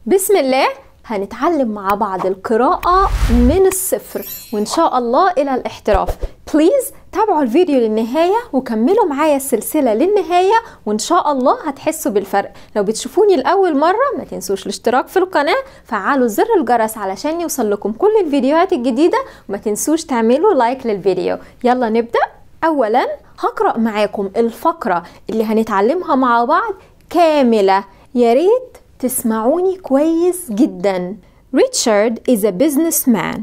بسم الله هنتعلم مع بعض القراءة من الصفر وإن شاء الله إلى الاحتراف بليز تابعوا الفيديو للنهاية وكملوا معايا السلسلة للنهاية وإن شاء الله هتحسوا بالفرق لو بتشوفوني لأول مرة ما تنسوش الاشتراك في القناة فعلوا زر الجرس علشان يوصل لكم كل الفيديوهات الجديدة وما تنسوش تعملوا لايك للفيديو يلا نبدأ أولا هقرأ معاكم الفقرة اللي هنتعلمها مع بعض كاملة يا ريت تسمعوني كويس جدا Richard is a businessman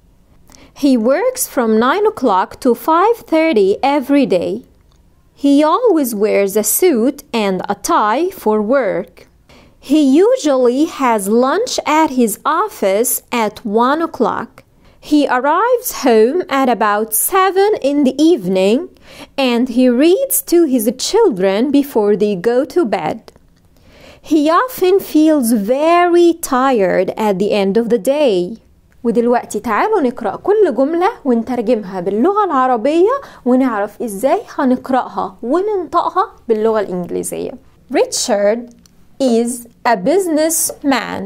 He works from 9 o'clock to 5:30 every day. He always wears a suit and a tie for work. He usually has lunch at his office at 1 o'clock. He arrives home at about 7 in the evening and he reads to his children before they go to bed. He often feels very tired at the end of the day. ودلوقتي تعالوا نقرأ كل جملة ونترجمها باللغة العربية ونعرف ازاي هنقرأها وننطقها باللغة الإنجليزية. Richard is a businessman.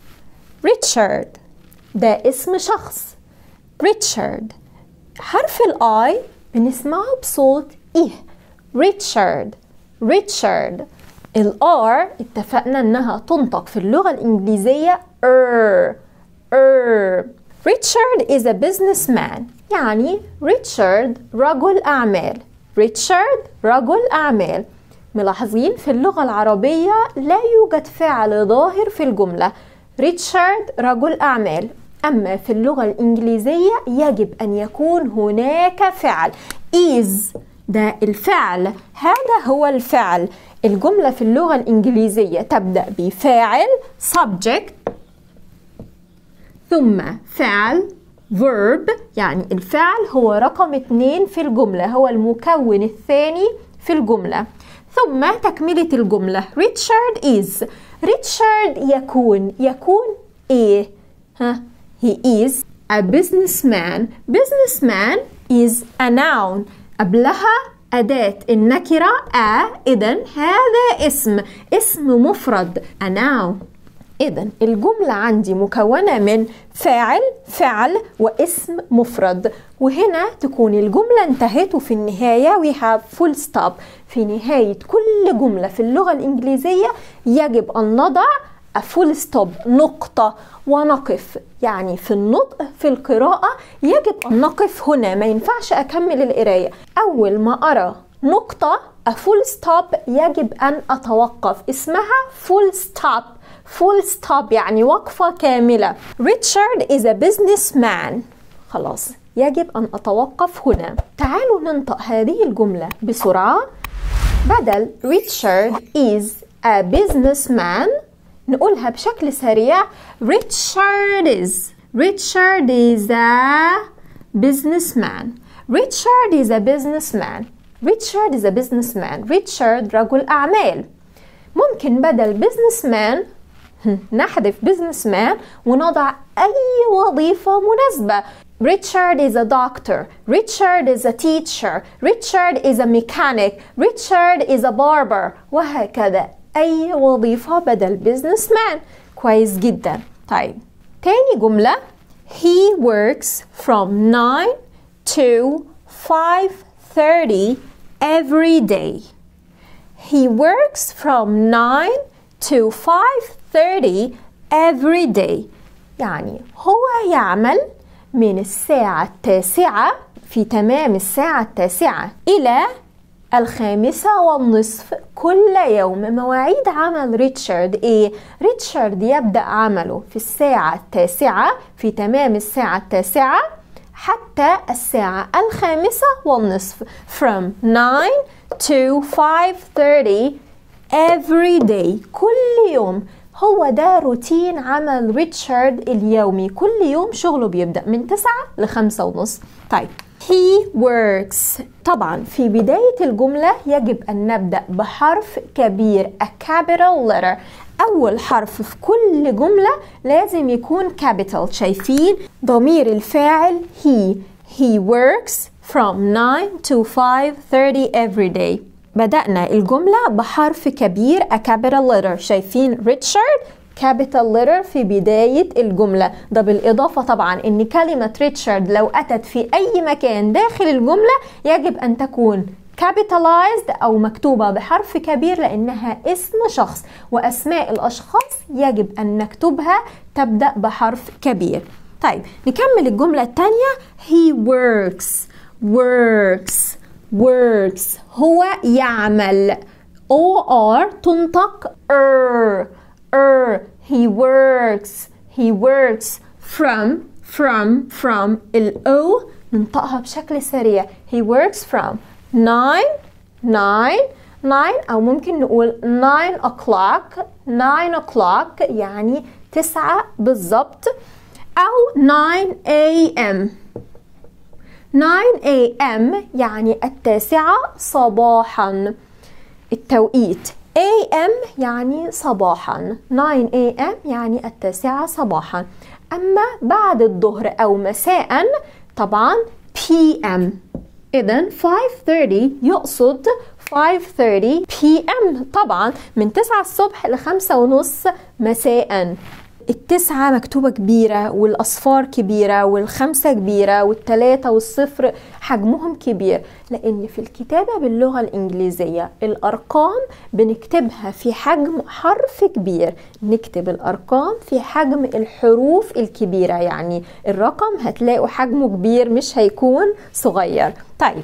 Richard ده اسم شخص. Richard حرف الآي بنسمعه بصوت إيه. Richard Richard الآر اتفقنا إنها تنطق في اللغة الإنجليزية er er Richard is a businessman يعني ريتشارد رجل أعمال ريتشارد رجل أعمال ملاحظين في اللغة العربية لا يوجد فعل ظاهر في الجملة ريتشارد رجل أعمال أما في اللغة الإنجليزية يجب أن يكون هناك فعل is ده الفعل هذا هو الفعل الجملة في اللغة الإنجليزية تبدأ بفاعل subject ثم فعل verb يعني الفعل هو رقم اتنين في الجملة هو المكون الثاني في الجملة ثم تكملة الجملة Richard is Richard يكون يكون ايه ها he is a businessman businessman is a noun قبلها أداة النكرة a إذن هذا اسم اسم مفرد a noun إذا الجملة عندي مكونة من فاعل فعل واسم مفرد وهنا تكون الجملة انتهت وفي النهاية we have full stop في نهاية كل جملة في اللغة الإنجليزية يجب أن نضع a full stop نقطة ونقف يعني في النطق في القراءة يجب أن نقف هنا ما ينفعش أكمل القراية أول ما أرى نقطة a full stop يجب أن أتوقف اسمها full stop full stop يعني وقفة كاملة Richard is a businessman خلاص يجب أن أتوقف هنا تعالوا ننطق هذه الجملة بسرعة بدل Richard is a businessman نقولها بشكل سريع Richard is Richard is a businessman Richard is a businessman Richard is a businessman Richard رجل أعمال ممكن بدل businessman نحذف businessman ونضع أي وظيفة مناسبة Richard is a doctor Richard is a teacher Richard is a mechanic Richard is a barber وهكذا أي وظيفة بدل businessman كويس جدا طيب تاني جملة He works from 9 to 5.30 every day He works from 9 to 5.30 every day يعني هو يعمل من الساعة التاسعة في تمام الساعة التاسعة إلى الخامسة والنصف كل يوم مواعيد عمل ريتشارد إيه؟ ريتشارد يبدأ عمله في الساعة التاسعة في تمام الساعة التاسعة حتى الساعة الخامسة والنصف from 9 to 5.30 every day كل يوم هو ده روتين عمل ريتشارد اليومي كل يوم شغله بيبدأ من 9 ل 5 ونص طيب He works طبعا في بداية الجملة يجب أن نبدأ بحرف كبير a capital letter أول حرف في كل جملة لازم يكون capital شايفين ضمير الفاعل he he works from 9 to 5.30 every day بدأنا الجملة بحرف كبير a capital letter شايفين ريتشارد capital letter في بداية الجملة ده بالإضافة طبعا إن كلمة ريتشارد لو أتت في أي مكان داخل الجملة يجب أن تكون capitalized أو مكتوبة بحرف كبير لأنها اسم شخص وأسماء الأشخاص يجب أن نكتبها تبدأ بحرف كبير طيب نكمل الجملة الثانية he works works works هو يعمل OR تنطق er er he works he works from from from ال O ننطقها بشكل سريع he works from 9 9 9 أو ممكن نقول 9 o'clock 9 o'clock يعني 9 بالضبط أو 9 a.m. 9 a.m. يعني التاسعة صباحا التوقيت a.m. يعني صباحا 9 a.m. يعني التاسعة صباحا أما بعد الظهر أو مساء طبعا p.m. إذا 5:30 يقصد 5:30 p.m. طبعا من 9 الصبح ل 5 ونص مساء التسعة مكتوبة كبيرة والأصفار كبيرة والخمسة كبيرة والتلاتة والصفر حجمهم كبير لأن في الكتابة باللغة الإنجليزية الأرقام بنكتبها في حجم حرف كبير نكتب الأرقام في حجم الحروف الكبيرة يعني الرقم هتلاقوا حجمه كبير مش هيكون صغير طيب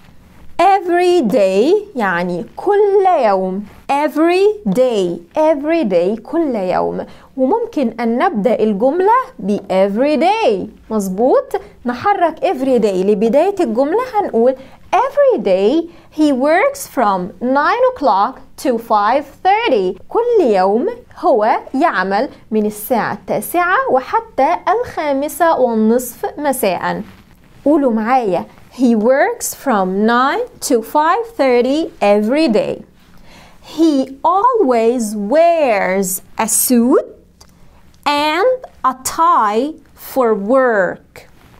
every day يعني كل يوم every day every day كل يوم وممكن أن نبدأ الجملة ب every day مظبوط نحرك every day لبداية الجملة هنقول every day he works from 9 o'clock to 5.30 كل يوم هو يعمل من الساعة التاسعة وحتى الخامسة والنصف مساء قولوا معايا He works from 9 to 5:30 every day. He always wears a suit and a tie for work.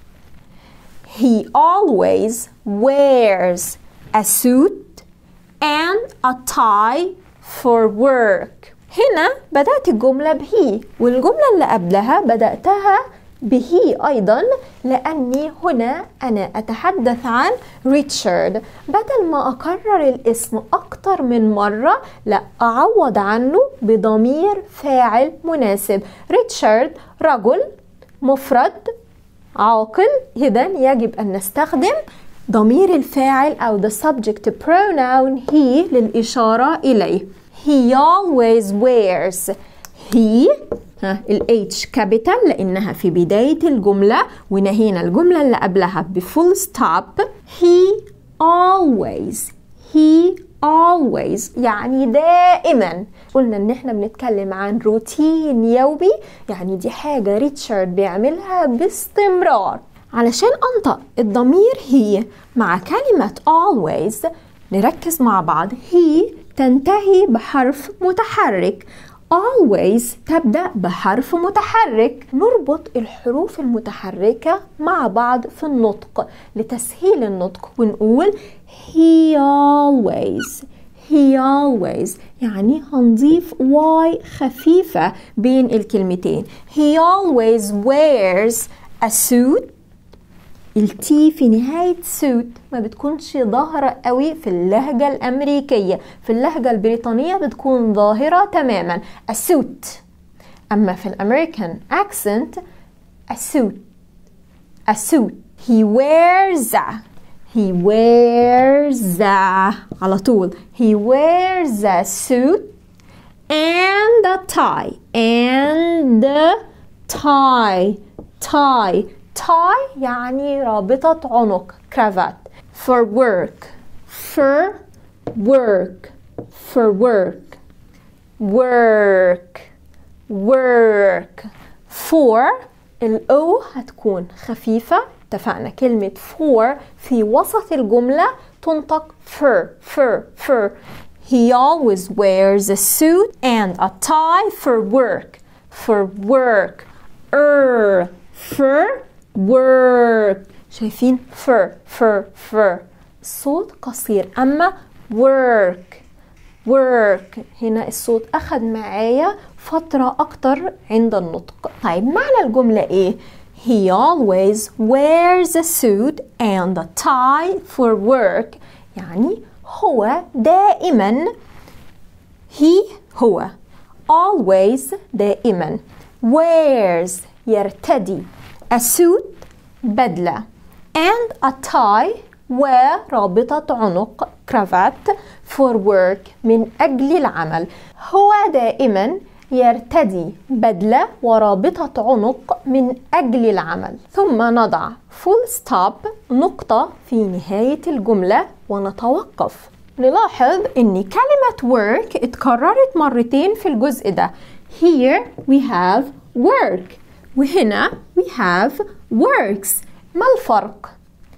He always wears a suit and a tie for work. هنا بدأت الجملة بهي والجملة اللي قبلها بدأتها به أيضا لأني هنا أنا أتحدث عن ريتشارد بدل ما أكرر الاسم أكتر من مرة لا أعوض عنه بضمير فاعل مناسب ريتشارد رجل مفرد عاقل إذا يجب أن نستخدم ضمير الفاعل أو the subject pronoun he للإشارة إليه he always wears he ها ال H كابيتال لأنها في بداية الجملة ونهينا الجملة اللي قبلها بفول ستوب he always he always يعني دائما قلنا ان احنا بنتكلم عن روتين يومي يعني دي حاجة ريتشارد بيعملها باستمرار علشان انطق الضمير هي مع كلمة always نركز مع بعض هي تنتهي بحرف متحرك always تبدأ بحرف متحرك نربط الحروف المتحركة مع بعض في النطق لتسهيل النطق ونقول he always he always يعني هنضيف y خفيفة بين الكلمتين he always wears a suit التي في نهاية سوت ما بتكونش ظاهرة قوي في اللهجة الأمريكية في اللهجة البريطانية بتكون ظاهرة تماما a suit أما في الأمريكان accent a suit a suit he wears a he wears a على طول he wears a suit and a tie and a tie tie tie يعني رابطة عنق كرافات for work for work for work work work for الأو هتكون خفيفة اتفقنا كلمة for في وسط الجملة تنطق fur fur fur He always wears a suit and a tie for work for work er for work شايفين fur fur fur الصوت قصير أما work work هنا الصوت أخذ معايا فترة أكتر عند النطق طيب معنى الجملة إيه؟ He always wears a suit and a tie for work يعني هو دائما he هو always دائما wears يرتدي a suit بدلة and a tie ورابطة عنق cravat for work من أجل العمل هو دائما يرتدي بدلة ورابطة عنق من أجل العمل ثم نضع full stop نقطة في نهاية الجملة ونتوقف نلاحظ ان كلمة work اتكررت مرتين في الجزء ده here we have work وهنا we have works ما الفرق؟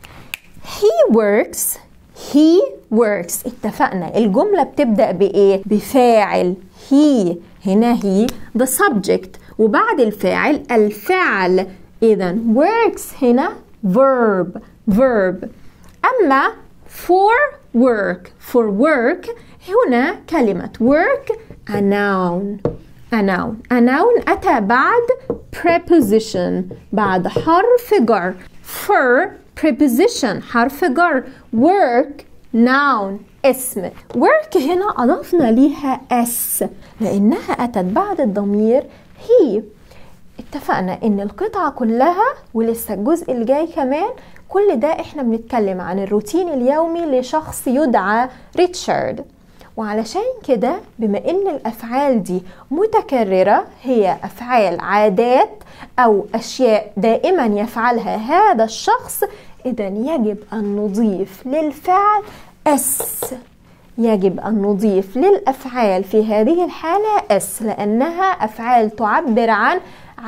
he works he works اتفقنا الجملة بتبدأ بإيه؟ بفاعل he هنا he the subject وبعد الفاعل الفعل إذا works هنا verb verb أما for work for work هنا كلمة work a noun a noun a noun أتى بعد preposition بعد حرف جر for preposition حرف جر work noun اسم work هنا أضفنا ليها s لأنها أتت بعد الضمير he اتفقنا ان القطعة كلها ولسه الجزء الجاي كمان كل ده احنا بنتكلم عن الروتين اليومي لشخص يدعى ريتشارد وعلشان كده بما ان الافعال دي متكررة هي افعال عادات او اشياء دائما يفعلها هذا الشخص اذا يجب ان نضيف للفعل اس يجب أن نضيف للأفعال في هذه الحالة اس لأنها أفعال تعبر عن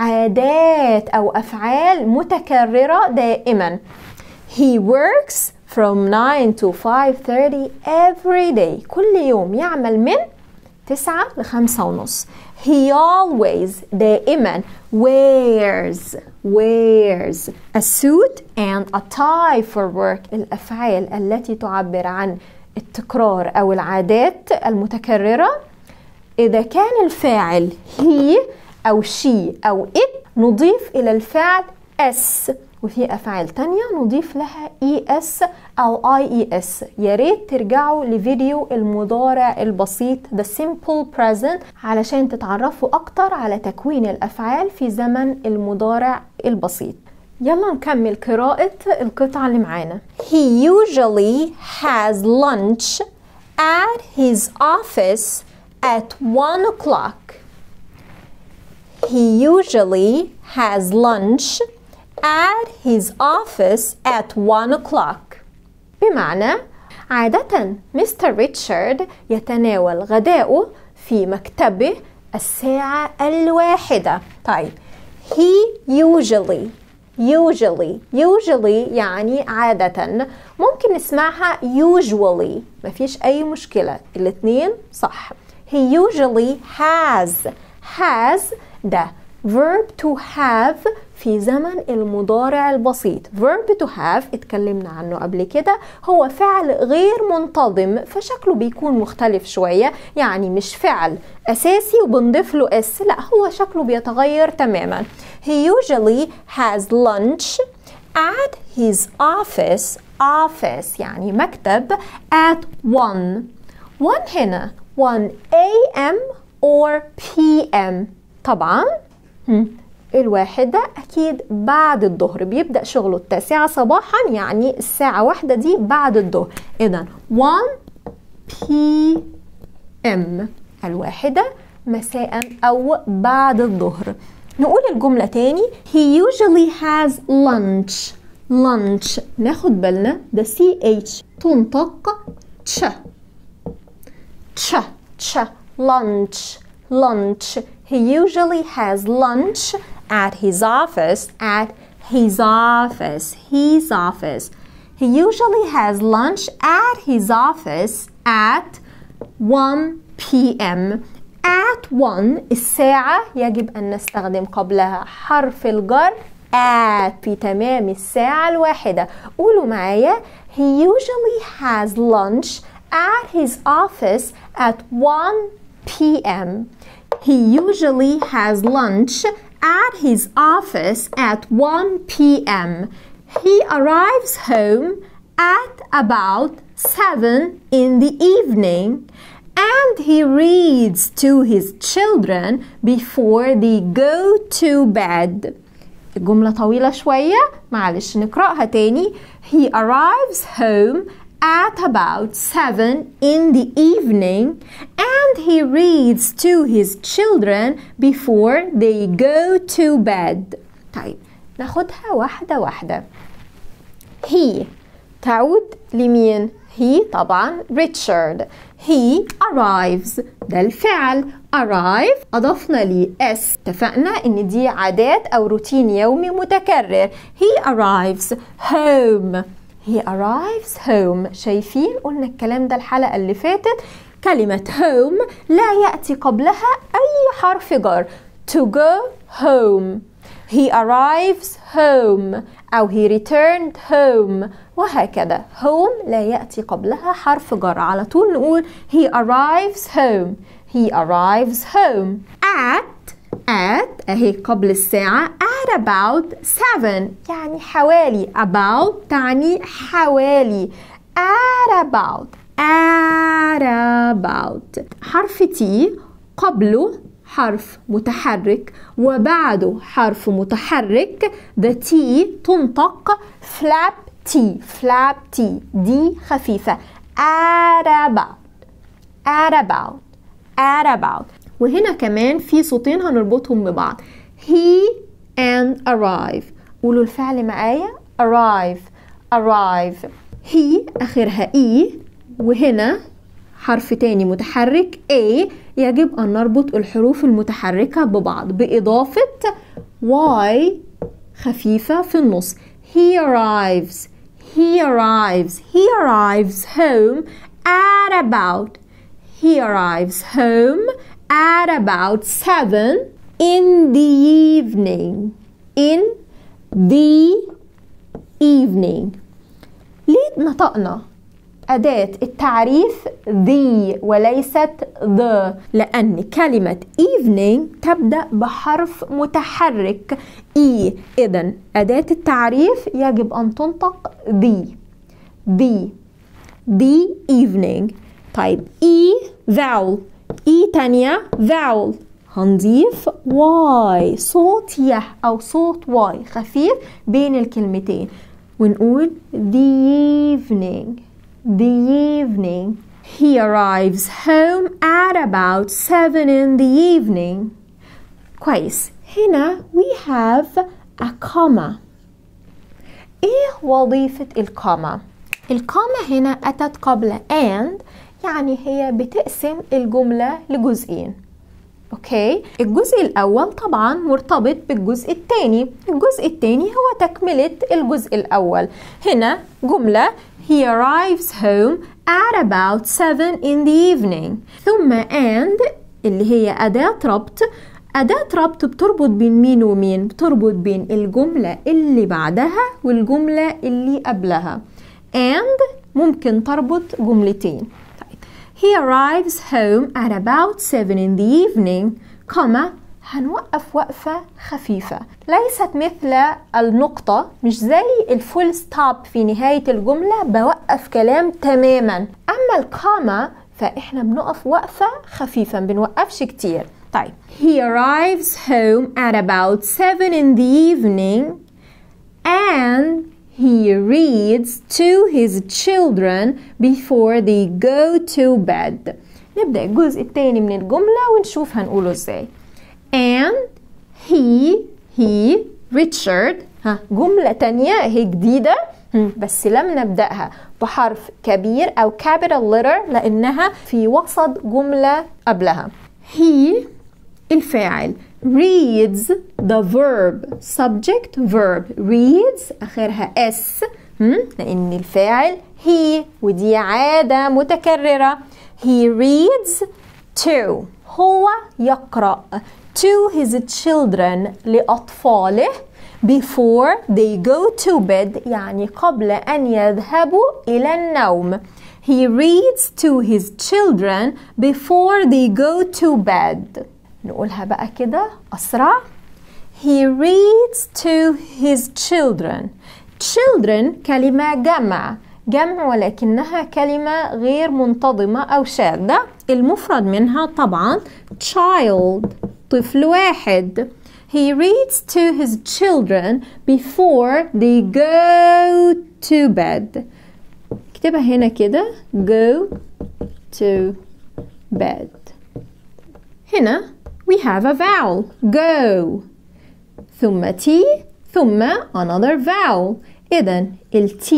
عادات أو أفعال متكررة دائما He works from 9 to 5:30 every day كل يوم يعمل من 9 ل 5 ونص He always دائما wears wears a suit and a tie for work الأفعال التي تعبر عن التكرار أو العادات المتكررة إذا كان الفاعل he أو she أو it نضيف إلى الفعل s وفي أفعال تانية نضيف لها es أو ies يا ريت ترجعوا لفيديو المضارع البسيط the simple present علشان تتعرفوا أكتر على تكوين الأفعال في زمن المضارع البسيط يلا نكمل قراءة القطعة اللي معانا He usually has lunch at his office at 1 o'clock He usually has lunch at his office at 1 o'clock بمعنى عادة مستر ريتشارد يتناول غداؤه في مكتبه الساعة الواحدة طيب he usually usually usually يعني عادة ممكن نسمعها usually مفيش أي مشكلة الاتنين صح he usually has has ده verb to have في زمن المضارع البسيط verb to have اتكلمنا عنه قبل كده هو فعل غير منتظم فشكله بيكون مختلف شوية يعني مش فعل أساسي وبنضيف له اس لا هو شكله بيتغير تماما he usually has lunch at his office office يعني مكتب at 1 1 هنا 1 a.m. or p.m. طبعا الواحدة أكيد بعد الظهر بيبدأ شغله التاسعة صباحا يعني الساعة واحدة دي بعد الظهر إذا 1 p.m. الواحدة مساء أو بعد الظهر نقول الجملة تاني he usually has lunch lunch ناخد بالنا ده ch تنطق تش تش تش lunch lunch he usually has lunch at his office at his office his office he usually has lunch at his office at 1 p.m. at 1 الساعة يجب أن نستخدم قبلها حرف الجر at في تمام الساعة الواحدة قولوا معايا he usually has lunch at his office at 1 p.m. He usually has lunch at his office at 1 p.m. He arrives home at about 7 in the evening and he reads to his children before they go to bed. الجملة طويلة شوية معلش نقرأها تاني He arrives home at about 7 in the evening and he reads to his children before they go to bed طيب ناخدها واحدة واحدة he تعود لمين he طبعا ريتشارد he arrives ده الفعل arrive أضفنا لي s اتفقنا إن دي عادات أو روتين يومي متكرر he arrives home he arrives home شايفين قلنا الكلام ده الحلقة اللي فاتت كلمة home لا يأتي قبلها أي حرف جر to go home he arrives home أو he returned home وهكذا home لا يأتي قبلها حرف جر على طول نقول he arrives home he arrives home at at أهي قبل الساعة at about seven يعني حوالي about تعني حوالي at about at about حرف تي قبله حرف متحرك وبعده حرف متحرك the T تنطق flap T flap T دي خفيفة at about at about at about وهنا كمان في صوتين هنربطهم ببعض he and arrive قولوا الفعل معايا arrive arrive he آخرها e وهنا حرف تاني متحرك A يجب أن نربط الحروف المتحركة ببعض بإضافة Y خفيفة في النص He arrives He arrives He arrives home at about He arrives home at about 7 in the evening in the evening ليه نطقنا أداة التعريف the وليست the لأن كلمة evening تبدأ بحرف متحرك e إذا أداة التعريف يجب أن تنطق the the the evening طيب e vowel e تانية vowel هنضيف y صوت يه أو صوت y خفيف بين الكلمتين ونقول the evening the evening. He arrives home at about 7 in the evening. كويس هنا we have a comma. ايه وظيفة الكوما؟ الكوما هنا أتت قبل and يعني هي بتقسم الجملة لجزئين اوكي الجزء الاول طبعا مرتبط بالجزء الثاني الجزء الثاني هو تكمله الجزء الاول هنا جمله he arrives home at about 7 in the evening ثم and اللي هي أداة ربط أداة ربط بتربط بين مين ومين بتربط بين الجملة اللي بعدها والجملة اللي قبلها and ممكن تربط جملتين He arrives home at about 7 in the evening, كما هنوقف وقفة خفيفة ليست مثل النقطة مش زي الفول ستوب في نهاية الجملة بوقف كلام تماما أما الكاما فإحنا بنقف وقفة خفيفة بنوقفش كتير طيب He arrives home at about 7 in the evening and he reads to his children before they go to bed نبدأ الجزء الثاني من الجملة ونشوف هنقوله ازاي and he he Richard ها جملة تانية هي جديدة بس لم نبدأها بحرف كبير أو capital letter لأنها في وسط جملة قبلها he الفاعل reads the verb subject verb reads آخرها s لأن الفاعل he ودي عادة متكررة he reads to هو يقرأ to his children لأطفاله before they go to bed يعني قبل أن يذهبوا إلى النوم he reads to his children before they go to bed نقولها بقى كده أسرع He reads to his children children كلمة جمع جمع ولكنها كلمة غير منتظمة أو شاذة المفرد منها طبعا child طفل واحد He reads to his children before they go to bed اكتبها هنا كده go to bed هنا we have a vowel go ثم T ثم another vowel إذا ال T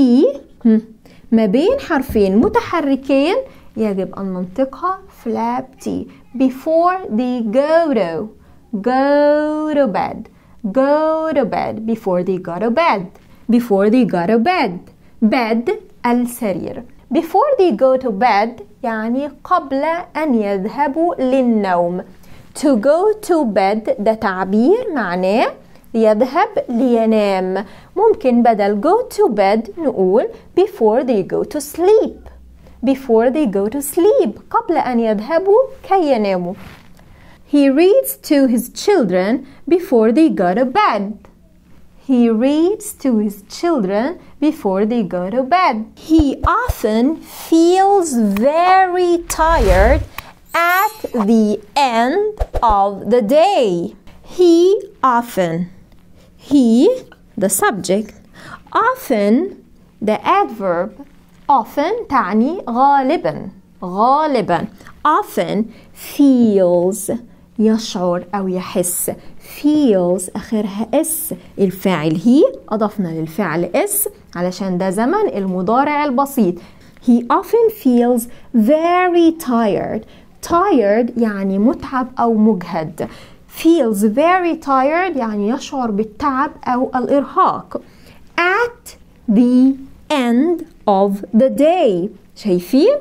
ما بين حرفين متحركين يجب أن ننطقها flap T before they go to go to bed go to bed before they go to bed before they go to bed bed السرير before they go to bed يعني قبل أن يذهبوا للنوم to go to bed ده تعبير معناه يذهب لينام ممكن بدل go to bed نقول before they go to sleep before they go to sleep قبل أن يذهبوا كي يناموا He reads to his children before they go to bed. He reads to his children before they go to bed. He often feels very tired at the end of the day. He often. He, the subject. Often, the adverb. Often تعني غالبا. غالبا. Often feels. يشعر أو يحس feels آخرها اس الفاعل هي أضفنا للفعل اس علشان ده زمن المضارع البسيط he often feels very tired tired يعني متعب أو مجهد feels very tired يعني يشعر بالتعب أو الإرهاق at the end of the day شايفين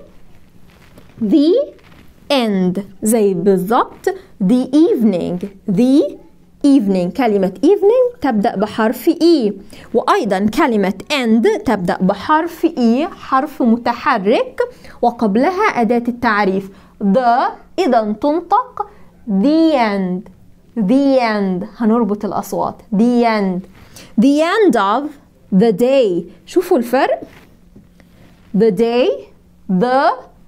the end زي بالضبط the evening the evening كلمة evening تبدأ بحرف E وأيضا كلمة end تبدأ بحرف E حرف متحرك وقبلها أداة التعريف the إذا تنطق the end the end هنربط الأصوات the end the end of the day شوفوا الفرق the day the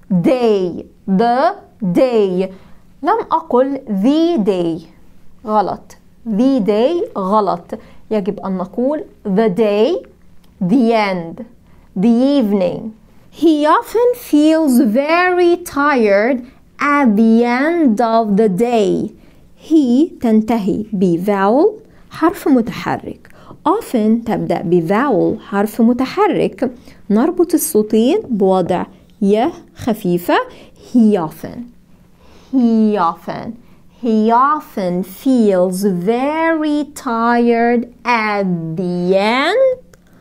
day the day لم أقل the day غلط the day غلط يجب أن نقول the day the end the evening He often feels very tired at the end of the day he تنتهي ب vowel حرف متحرك often تبدأ ب vowel حرف متحرك نربط الصوتين بوضع ي خفيفة he often he often he often feels very tired at the end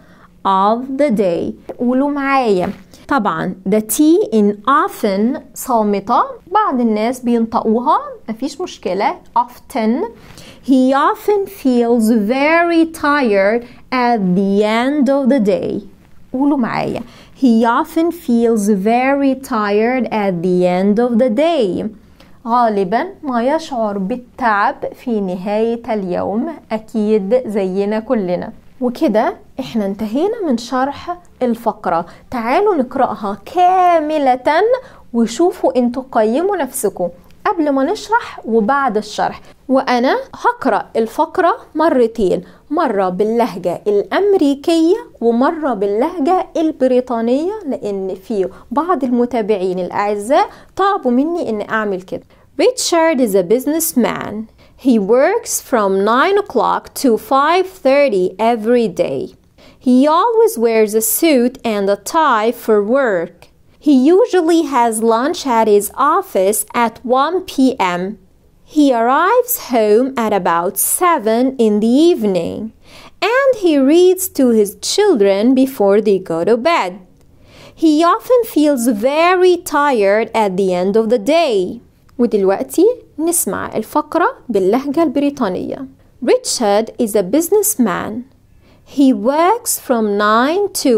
of the day قولوا معايا طبعا the T in often صامتة بعض الناس بينطقوها مفيش مشكلة often he often feels very tired at the end of the day قولوا معايا he often feels very tired at the end of the day غالبا ما يشعر بالتعب في نهاية اليوم أكيد زينا كلنا وكده احنا انتهينا من شرح الفقرة تعالوا نقرأها كاملة وشوفوا انتوا قيموا نفسكم قبل ما نشرح وبعد الشرح وأنا هقرأ الفقرة مرتين مرة باللهجة الأمريكية ومرة باللهجة البريطانية لأن في بعض المتابعين الأعزاء طلبوا مني أن أعمل كده Richard is a businessman. He works from 9 o'clock to 5.30 every day. He always wears a suit and a tie for work. He usually has lunch at his office at 1 p.m. He arrives home at about 7 in the evening and he reads to his children before they go to bed. He often feels very tired at the end of the day. ودلوقتي نسمع الفقرة باللهجة البريطانية. Richard is a businessman. He works from 9 to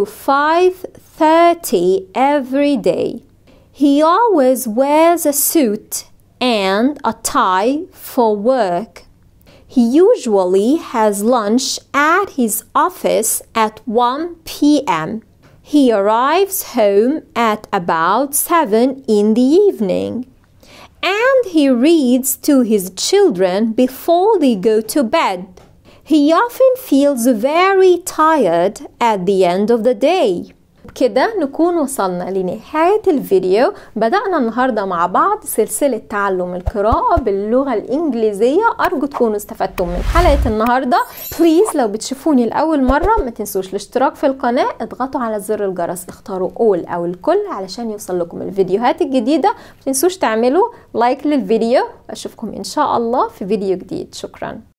5:30 every day. He always wears a suit and a tie for work. He usually has lunch at his office at 1 p.m. He arrives home at about 7 in the evening. And he reads to his children before they go to bed. He often feels very tired at the end of the day. كده نكون وصلنا لنهاية الفيديو بدأنا النهاردة مع بعض سلسلة تعلم القراءة باللغة الإنجليزية أرجو تكونوا استفدتم من حلقة النهاردة بليز لو بتشوفوني لأول مرة ما تنسوش الاشتراك في القناة اضغطوا على زر الجرس اختاروا أول أو الكل علشان يوصل لكم الفيديوهات الجديدة ما تنسوش تعملوا لايك للفيديو أشوفكم إن شاء الله في فيديو جديد شكرا